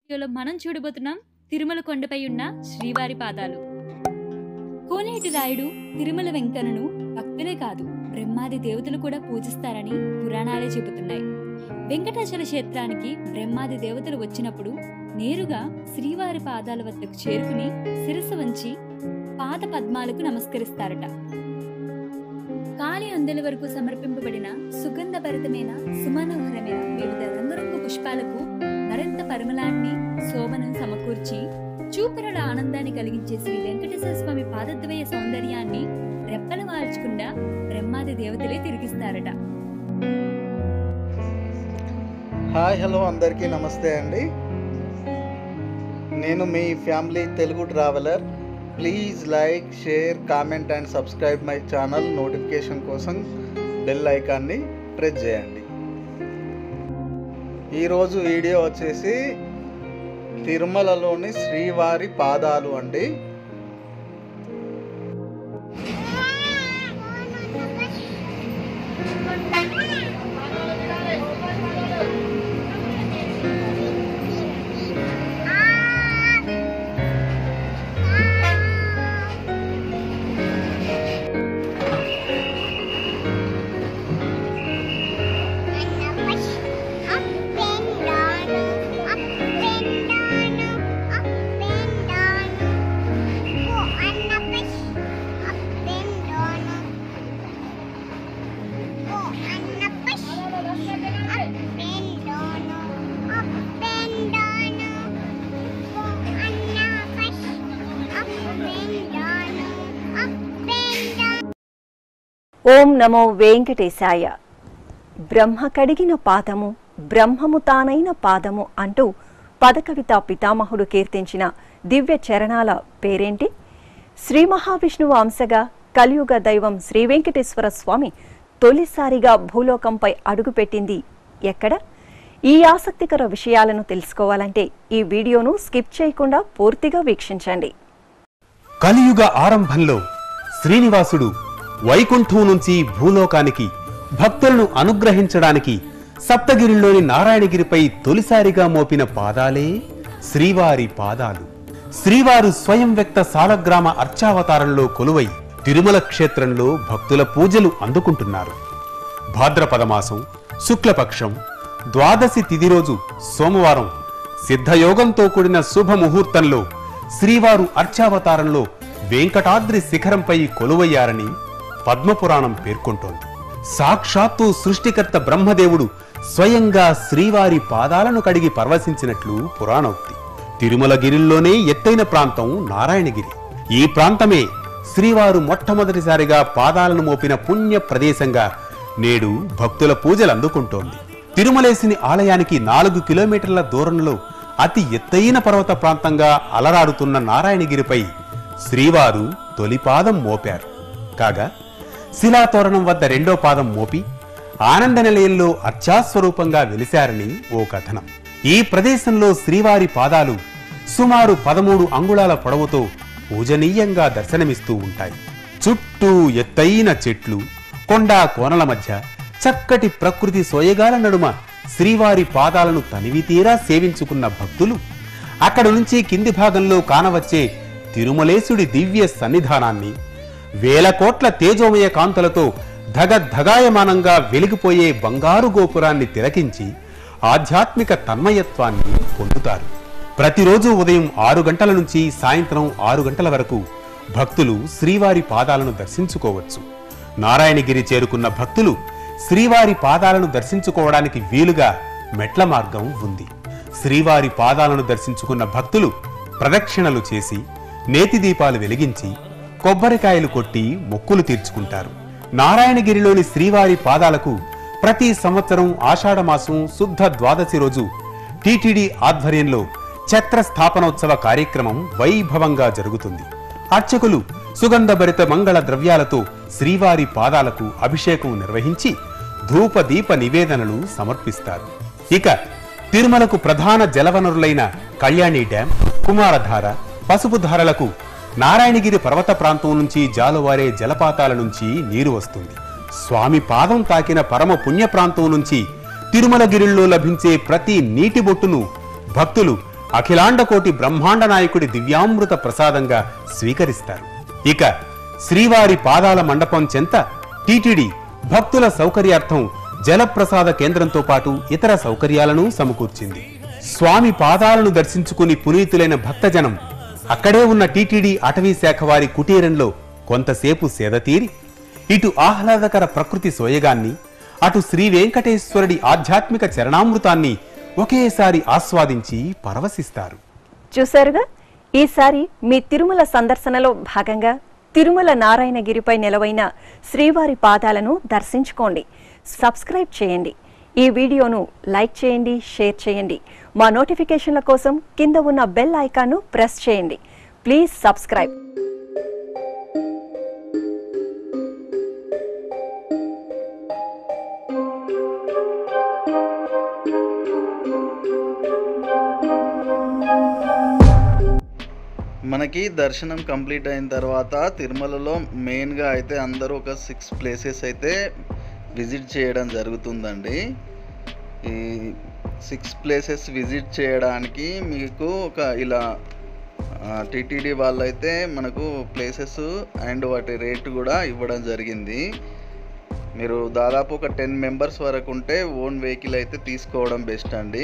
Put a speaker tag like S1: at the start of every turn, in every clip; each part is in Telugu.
S1: వీడియోలో మనం చూడబోతున్నాం తిరుమల కొండపై ఉన్న శ్రీవారి పాదాలు కోనేటి రాయుడు తిరుమల వెంకన్నను భక్తులే కాదు బ్రహ్మాది దేవతలు కూడా పూజిస్తారని పురాణాలే చెబుతున్నాయి వెంకటాచల క్షేత్రానికి బ్రహ్మాది దేవతలు వచ్చినప్పుడు నేరుగా శ్రీవారి పాదాల వద్దకు చేరుకుని శిరస్సు వంచి పాద పద్మాలకు నమస్కరిస్తారట కాలి అందెల వరకు సమర్పింపబడిన సుగంధభరితమైన సుమనోహరమైన వివిధ రంగురంగు పుష్పాలకు మరింత పరిమళాన్ని శోభను సమకూర్చి చూపరుల ఆనందాన్ని కలిగించే శ్రీ వెంకటేశ్వర స్వామి పాదద్వయ సౌందర్యాన్ని రెప్పలు వాల్చకుండా బ్రహ్మాది దేవతలే తిరిగిస్తారట
S2: హాయ్ హలో అందరికీ నమస్తే అండి నేను మీ family Telugu traveller please like share comment and subscribe my channel notification కోసం బెల్ ఐకాన్ని ప్రెస్ చేయండి ఈరోజు వీడియో వచ్చేసి తిరుమలలోని శ్రీవారి పాదాలు అండి
S3: ఓం నమో వెంకటేశాయ బ్రహ్మ కడిగిన పాదము బ్రహ్మము తానైన పాదము అంటూ పదకవిత పితామహుడు కీర్తించిన దివ్య చరణాల పేరేంటి శ్రీ మహావిష్ణువు అంశగా కలియుగ దైవం శ్రీ వెంకటేశ్వర స్వామి తొలిసారిగా భూలోకంపై అడుగుపెట్టింది ఎక్కడ ఈ ఆసక్తికర విషయాలను తెలుసుకోవాలంటే ఈ వీడియోను స్కిప్ చేయకుండా పూర్తిగా వీక్షించండి
S4: కలియుగ ఆరంభంలో శ్రీనివాసుడు వైకుంఠం నుంచి భూలోకానికి భక్తులను అనుగ్రహించడానికి సప్తగిరిలోని నారాయణగిరిపై తొలిసారిగా మోపిన పాదాలే శ్రీవారి పాదాలు శ్రీవారు స్వయం వ్యక్త సాలగ్రామ అర్చావతారంలో కొలువై తిరుమల క్షేత్రంలో భక్తుల పూజలు అందుకుంటున్నారు భాద్రపద మాసం శుక్లపక్షం ద్వాదశి తిథి రోజు సోమవారం సిద్ధయోగంతో కూడిన శుభ ముహూర్తంలో శ్రీవారు అర్చావతారంలో వెంకటాద్రి శిఖరంపై కొలువయ్యారని పద్మపురాణం పేర్కొంటోంది సాక్షాత్తు సృష్టికర్త బ్రహ్మదేవుడు స్వయంగా శ్రీవారి పాదాలను కడిగి పరవశించినట్లు పురాణోక్తి తిరుమల గిరిల్లోనే ఎత్తైన ప్రాంతం నారాయణగిరి ఈ ప్రాంతమే శ్రీవారు మొట్టమొదటిసారిగా పాదాలను మోపిన పుణ్య ప్రదేశంగా నేడు భక్తుల పూజలు అందుకుంటోంది తిరుమలేసిని ఆలయానికి నాలుగు కిలోమీటర్ల దూరంలో అతి ఎత్తైన పర్వత ప్రాంతంగా అలరాడుతున్న నారాయణగిరిపై శ్రీవారు తొలి పాదం మోపారు కాగా శిలాతోరణం వద్ద రెండో పాదం మోపి ఆనంద నిలయంలో అర్చాస్వరూపంగా వెలిశారని ఓ కథనం ఈ ప్రదేశంలో శ్రీవారి పాదాలు సుమారు పదమూడు అంగుళాల పొడవుతో పూజనీయంగా దర్శనమిస్తూ ఉంటాయి చుట్టూ ఎత్తైన చెట్లు కొండా కోనల మధ్య చక్కటి ప్రకృతి సోయగాల నడుమ శ్రీవారి పాదాలను తనివితీరా సేవించుకున్న భక్తులు అక్కడి నుంచి కింది భాగంలో కానవచ్చే తిరుమలేశుడి దివ్య సన్నిధానాన్ని వేల కోట్ల తేజోమయ కాంతులతో ధగధగాయమానంగా వెలిగిపోయే బంగారు గోపురాన్ని తిలకించి ఆధ్యాత్మిక తన్మయత్వాన్ని పొందుతారు ప్రతిరోజు ఉదయం ఆరు గంటల నుంచి సాయంత్రం ఆరు గంటల వరకు భక్తులు శ్రీవారి పాదాలను దర్శించుకోవచ్చు నారాయణగిరి చేరుకున్న భక్తులు శ్రీవారి పాదాలను దర్శించుకోవడానికి వీలుగా మెట్ల మార్గం ఉంది శ్రీవారి పాదాలను దర్శించుకున్న భక్తులు ప్రదక్షిణలు చేసి నేతి దీపాలు వెలిగించి కొబ్బరికాయలు కొట్టి మొక్కులు తీర్చుకుంటారు నారాయణగిరిలోని శ్రీవారి పాదాలకు ప్రతి సంవత్సరం ఆషాఢమాసం శుద్ధ ద్వాదశి రోజు టీటీడీ ఆధ్వర్యంలో ఛత్ర స్థాపనోత్సవ కార్యక్రమం వైభవంగా జరుగుతుంది అర్చకులు సుగంధభరిత మంగళ ద్రవ్యాలతో శ్రీవారి పాదాలకు అభిషేకం నిర్వహించి ధూప దీప నివేదనలు సమర్పిస్తారు ఇక తిరుమలకు ప్రధాన జలవనరులైన కళ్యాణి డ్యాం కుమారధార పసుపు ధారలకు నారాయణగిరి పర్వత ప్రాంతం నుంచి జాలువారే జలపాతాల నుంచి నీరు వస్తుంది స్వామి పాదం తాకిన పరమ పుణ్య ప్రాంతం నుంచి తిరుమలగిరిలో లభించే ప్రతి నీటి బొట్టును భక్తులు అఖిలాండకోటి బ్రహ్మాండ నాయకుడి దివ్యామృత ప్రసాదంగా స్వీకరిస్తారు ఇక శ్రీవారి పాదాల మండపం చెంత టీటీడీ భక్తుల సౌకర్యార్థం జలప్రసాద కేంద్రంతో పాటు ఇతర సౌకర్యాలను సమకూర్చింది స్వామి పాదాలను దర్శించుకుని పునీతులైన భక్తజనం అక్కడే ఉన్న టీటీడీ అటవీ శాఖ వారి కుటీరంలో కొంతసేపు సేదతీరి ఇటు ఆహ్లాదకర ప్రకృతి సోయగాన్ని అటు శ్రీ వెంకటేశ్వరుడి ఆధ్యాత్మిక చరణామృతాన్ని ఒకేసారి ఆస్వాదించి పరవశిస్తారు
S3: చూశారుగా ఈసారి మీ తిరుమల సందర్శనలో భాగంగా తిరుమల నారాయణగిరిపై నెలవైన శ్రీవారి పాదాలను దర్శించుకోండి సబ్స్క్రైబ్ చేయండి ఈ వీడియోను లైక్ చేయండి షేర్ చేయండి మా నోటిఫికేషన్ల కోసం కింద ఉన్న బెల్ ఐకాన్ను ప్రెస్ చేయండి ప్లీజ్ సబ్స్క్రైబ్
S2: మనకి దర్శనం కంప్లీట్ అయిన తర్వాత తిరుమలలో మెయిన్గా అయితే అందరూ ఒక సిక్స్ ప్లేసెస్ అయితే విజిట్ చేయడం జరుగుతుందండి ఈ సిక్స్ ప్లేసెస్ విజిట్ చేయడానికి మీకు ఒక ఇలా టీటీడీ వాళ్ళైతే మనకు ప్లేసెస్ అండ్ వాటి రేటు కూడా ఇవ్వడం జరిగింది మీరు దాదాపు ఒక టెన్ మెంబర్స్ వరకు ఉంటే ఓన్ వెహికల్ అయితే తీసుకోవడం బెస్ట్ అండి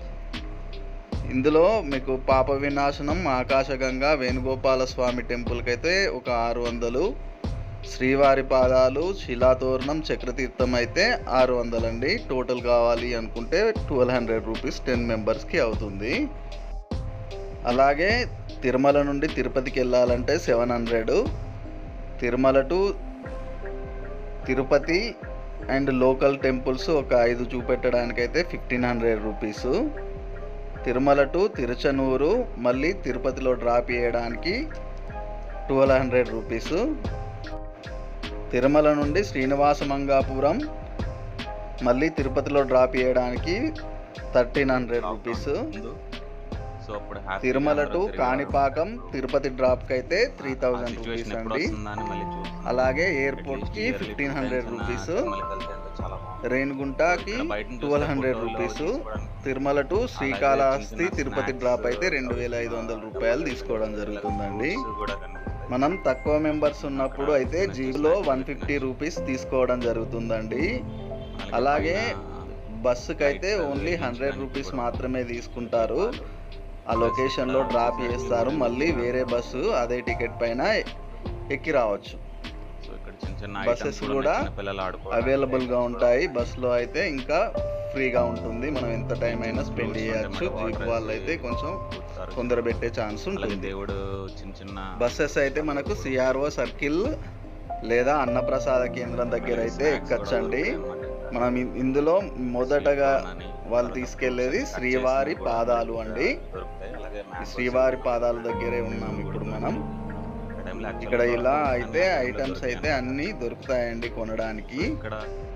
S2: ఇందులో మీకు పాప వినాశనం ఆకాశగంగా వేణుగోపాల స్వామి టెంపుల్కి అయితే ఒక ఆరు వందలు శ్రీవారి పాదాలు శిలాతోరణం చక్రతీర్థం అయితే ఆరు వందలండి టోటల్ కావాలి అనుకుంటే ట్వెల్వ్ హండ్రెడ్ రూపీస్ టెన్ మెంబర్స్కి అవుతుంది అలాగే తిరుమల నుండి తిరుపతికి వెళ్ళాలంటే seven hundred Tirumala to Tirupati and local temples ఒక ఐదు చూపెట్టడానికైతే fifteen hundred rupees Tirumala to Tiruchanur మళ్ళీ తిరుపతిలో డ్రాప్ చేయడానికి ట్వెల్వ్ హండ్రెడ్ రూపీసు తిరుమల నుండి శ్రీనివాస మంగాపురం మళ్ళీ తిరుపతిలో డ్రాప్ చేయడానికి థర్టీన్ హండ్రెడ్ రూపీస్
S5: సో అప్పుడు హ్యాపీగా
S2: తిరుమల
S5: అందరూ
S2: టు
S5: తిరిగి
S2: కాణిపాకం తిరుపతి డ్రాప్కి అయితే త్రీ
S5: ఆ
S2: థౌజండ్
S5: situation
S2: రూపీస్
S5: ఎప్పుడు
S2: అండి
S5: వస్తుందని మళ్ళీ చూస్తున్నాం.
S2: అలాగే
S5: At
S2: ఎయిర్పోర్ట్కి
S5: least yearly
S2: fifteen
S5: two
S2: hundred
S5: times
S2: rupees
S5: అన్నా తిరుమలకి వెళ్తే అంటే చాలా బాగుంటుంది.
S2: రేణిగుంటకి
S5: ఇక్కడ బయట నుంచి
S2: ట్వెల్వ్
S5: చూస్తే
S2: హండ్రెడ్
S5: ఫోటోలు
S2: రూపీస్
S5: తీసుకోవడానికి
S2: తిరుమల టు శ్రీకాళహస్తి
S5: చిన్న
S2: తిరుపతి
S5: snacks,
S2: డ్రాప్ అయితే రెండు వేల ఐదు వందల రూపాయలు తీసుకోవడం జరుగుతుందండి
S5: fruits కూడా కనిపిస్తాయి.
S2: మనం తక్కువ మెంబర్స్ ఉన్నప్పుడు అయితే జీబులో వన్ ఫిఫ్టీ రూపీస్ తీసుకోవడం జరుగుతుందండి
S5: మనకి
S2: అలాగే
S5: పైన
S2: బస్సుకి అయితే ఓన్లీ హండ్రెడ్ రూపీస్ మాత్రమే తీసుకుంటారు ఆ లొకేషన్లో డ్రాప్ చేస్తారు మళ్ళీ వేరే బస్సు అదే టికెట్ పైన ఎక్కి రావచ్చు
S5: సో ఇక్కడ చిన్న చిన్న
S2: Buses
S5: items
S2: కూడా
S5: చిన్న పిల్లలు ఆడుకోవడానికి
S2: అవైలబుల్గా ఉంటాయి బస్సులో అయితే ఇంకా ఫ్రీగా ఉంటుంది మనం ఎంత టైం అయినా స్పెండ్ చేయొచ్చు జీప్ వాళ్ళు అయితే కొంచెం
S5: కూర్చుంటారు.
S2: తొందర పెట్టే ఛాన్స్
S5: అలాగే
S2: ఉంటుంది
S5: దేవుడు చిన్న చిన్న
S2: బస్సెస్ అయితే మనకు సిఆర్ఓ సర్కిల్ లేదా అన్నప్రసాద కేంద్రం దగ్గర అయితే ఎక్కచ్చండి మనం ఇ- ఇందులో మొదటగా వాళ్ళు తీసుకెళ్లేది శ్రీవారి పాదాలు అండి ఈ శ్రీవారి పాదాల దగ్గరే ఉన్నాం ఇప్పుడు మనం ఇక్కడ ఇలా అయితే ఐటమ్స్ అయితే అన్నీ దొరుకుతాయండి కొనడానికి
S5: ఇక్కడ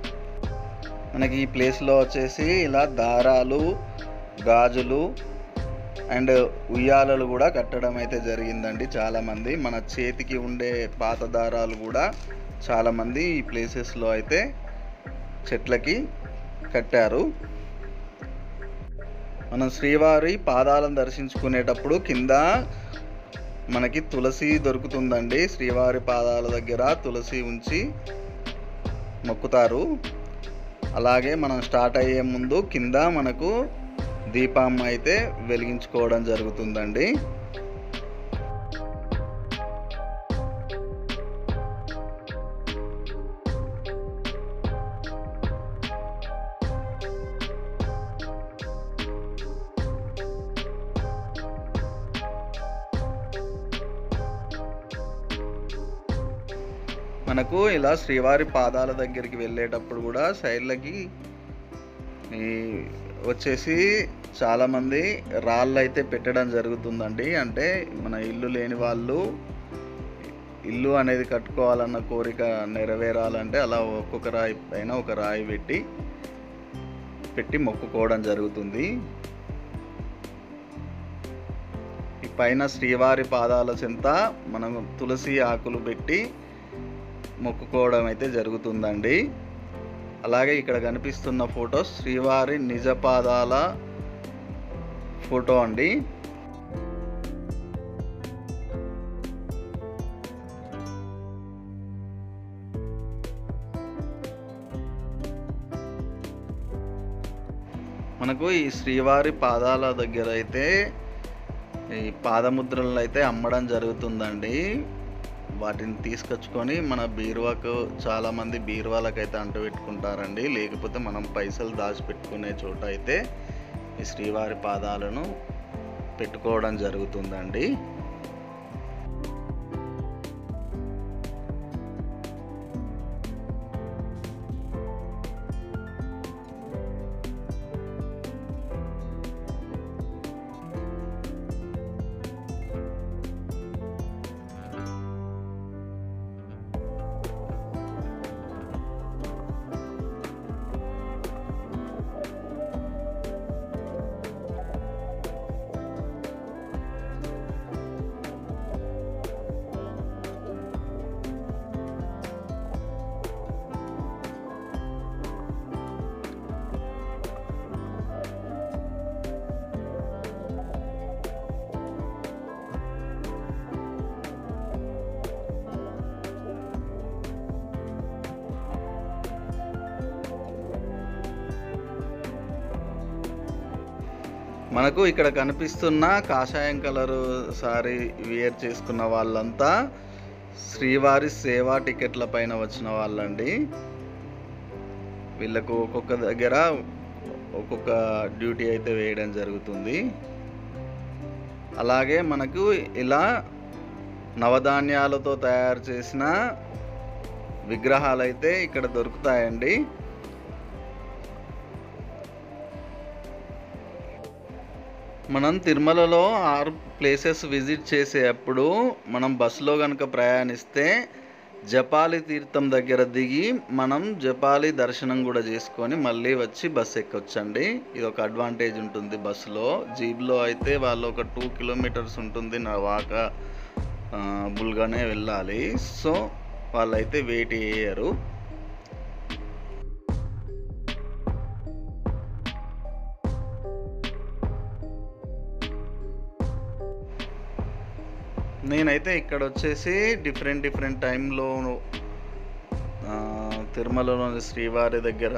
S2: మనకి ఈ ప్లేస్లో వచ్చేసి ఇలా దారాలు గాజులు అండ్ ఉయ్యాలలు కూడా కట్టడం అయితే జరిగిందండి చాలామంది మన చేతికి ఉండే పాత దారాలు కూడా చాలామంది ఈ ప్లేసెస్లో అయితే చెట్లకి కట్టారు మనం శ్రీవారి పాదాలను దర్శించుకునేటప్పుడు కింద మనకి తులసి దొరుకుతుందండి శ్రీవారి పాదాల దగ్గర తులసి ఉంచి మొక్కుతారు అలాగే మనం స్టార్ట్ అయ్యే ముందు కింద మనకు దీపం అయితే వెలిగించుకోవడం జరుగుతుందండి మనకు ఇలా శ్రీవారి పాదాల దగ్గరికి వెళ్ళేటప్పుడు కూడా సైడ్లకి ఈ వచ్చేసి చాలామంది రాళ్ళు అయితే పెట్టడం జరుగుతుందండి అంటే మన ఇల్లు లేని వాళ్ళు ఇల్లు అనేది కట్టుకోవాలన్న కోరిక నెరవేరాలంటే అలా ఒక్కొక్క రాయి పైన ఒక రాయి పెట్టి పెట్టి మొక్కుకోవడం జరుగుతుంది ఈ పైన శ్రీవారి పాదాల చెంత మనం తులసి ఆకులు పెట్టి మొక్కుకోవడం అయితే జరుగుతుందండి అలాగే ఇక్కడ కనిపిస్తున్న ఫొటోస్ శ్రీవారి నిజ పాదాల ఫోటో అండి మనకు ఈ శ్రీవారి పాదాల దగ్గర అయితే ఈ పాదముద్రలను అయితే అమ్మడం జరుగుతుందండి వాటిని తీసుకొచ్చుకొని మన బీరువాకు చాలామంది బీరువాలకు అయితే అంటు పెట్టుకుంటారండి లేకపోతే మనం పైసలు దాచిపెట్టుకునే చోట అయితే ఈ శ్రీవారి పాదాలను పెట్టుకోవడం జరుగుతుందండి మనకు ఇక్కడ కనిపిస్తున్న కాషాయం కలరు సారీ వియర్ చేసుకున్న వాళ్ళంతా శ్రీవారి సేవా టికెట్ల పైన వచ్చిన వాళ్ళండి వీళ్ళకు ఒక్కొక్క దగ్గర ఒక్కొక్క డ్యూటీ అయితే వేయడం జరుగుతుంది అలాగే మనకు ఇలా నవధాన్యాలతో తయారు చేసిన విగ్రహాలు అయితే ఇక్కడ దొరుకుతాయండి మనం తిరుమలలో ఆరు ప్లేసెస్ విజిట్ చేసేటప్పుడు మనం బస్సులో కనుక ప్రయాణిస్తే జపాలి తీర్థం దగ్గర దిగి మనం జపాలి దర్శనం కూడా చేసుకొని మళ్ళీ వచ్చి బస్ ఎక్కొచ్చండి ఇది ఒక అడ్వాంటేజ్ ఉంటుంది బస్సులో జీబ్లో అయితే వాళ్ళు ఒక టూ కిలోమీటర్స్ ఉంటుంది నా వాక ఆ, బుల్గానే వెళ్ళాలి సో వాళ్ళైతే వెయిట్ చేయరు నేనైతే ఇక్కడ వచ్చేసి డిఫరెంట్ డిఫరెంట్ టైంలో తిరుమలలోని శ్రీవారి దగ్గర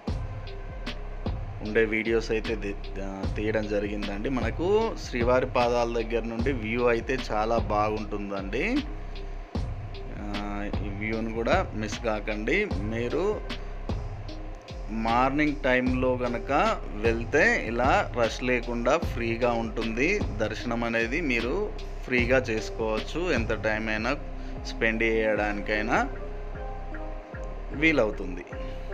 S2: ఉండే వీడియోస్ అయితే ది- ఆ, తీయడం జరిగిందండి మనకు శ్రీవారి పాదాల దగ్గర నుండి వ్యూ అయితే చాలా బాగుంటుందండి ఆ, ఈ వ్యూని కూడా మిస్ కాకండి మీరు మార్నింగ్ టైంలో కనుక వెళ్తే ఇలా రష్ లేకుండా ఫ్రీగా ఉంటుంది దర్శనం అనేది మీరు ఫ్రీగా చేసుకోవచ్చు ఎంత టైం అయినా స్పెండ్ చేయడానికైనా వీలవుతుంది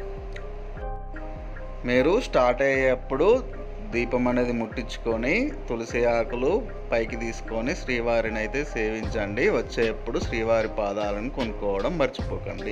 S2: మీరు స్టార్ట్ అయ్యేటప్పుడు దీపం అనేది ముట్టించుకొని తులసి ఆకులు పైకి తీసుకొని శ్రీవారిని అయితే సేవించండి వచ్చేటప్పుడు శ్రీవారి పాదాలను కొనుక్కోవడం మర్చిపోకండి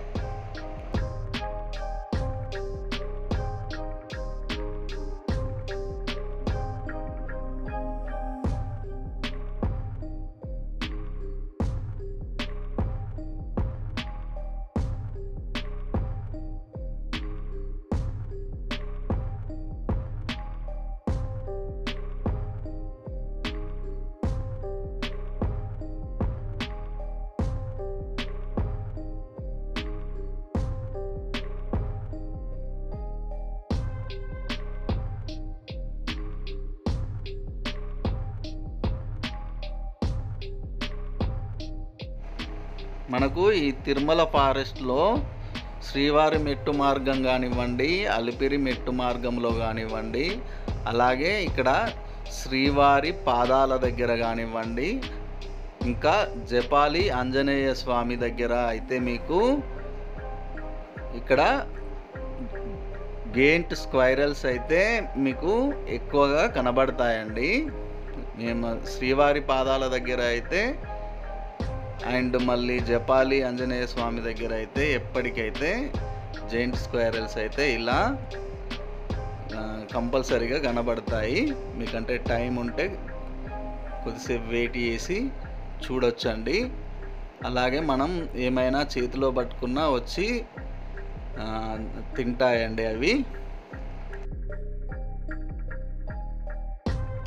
S2: మనకు ఈ తిరుమల ఫారెస్ట్లో శ్రీవారి మెట్టు మార్గం కానివ్వండి అలిపిరి మెట్టు మార్గంలో కానివ్వండి అలాగే ఇక్కడ శ్రీవారి పాదాల దగ్గర కానివ్వండి ఇంకా జపాలి ఆంజనేయ స్వామి దగ్గర అయితే మీకు ఇక్కడ గేంట్ స్క్వైరల్స్ అయితే మీకు ఎక్కువగా కనబడతాయండి మేము శ్రీవారి పాదాల దగ్గర అయితే అండ్ మళ్ళీ జపాలి ఆంజనేయ స్వామి దగ్గర అయితే ఎప్పటికైతే జైంట్ స్క్వేరల్స్ అయితే ఇలా కంపల్సరీగా కనబడతాయి మీకంటే టైం ఉంటే కొద్దిసేపు వెయిట్ చేసి చూడొచ్చండి అలాగే మనం ఏమైనా చేతిలో పట్టుకున్నా వచ్చి ఆ, తింటాయండి అవి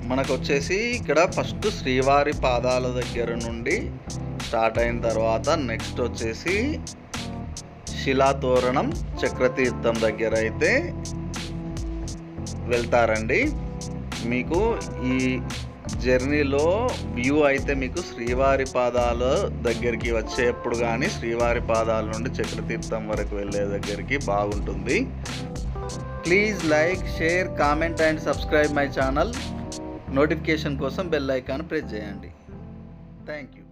S2: మనకు వచ్చేసి ఇక్కడ ఫస్ట్ శ్రీవారి పాదాల దగ్గర నుండి స్టార్ట్ అయిన తర్వాత నెక్స్ట్ వచ్చేసి శిలాతోరణం చక్రతీర్థం దగ్గర అయితే వెళ్తారండి మీకు ఈ జర్నీలో వ్యూ అయితే మీకు శ్రీవారి పాదాల దగ్గరికి వచ్చేప్పుడు కానీ శ్రీవారి పాదాల నుండి చక్రతీర్థం వరకు వెళ్ళే దగ్గరికి బాగుంటుంది please like share comment and subscribe my channel notification కోసం బెల్ ఐకాన్ ప్రెస్ చేయండి థ్యాంక్ యూ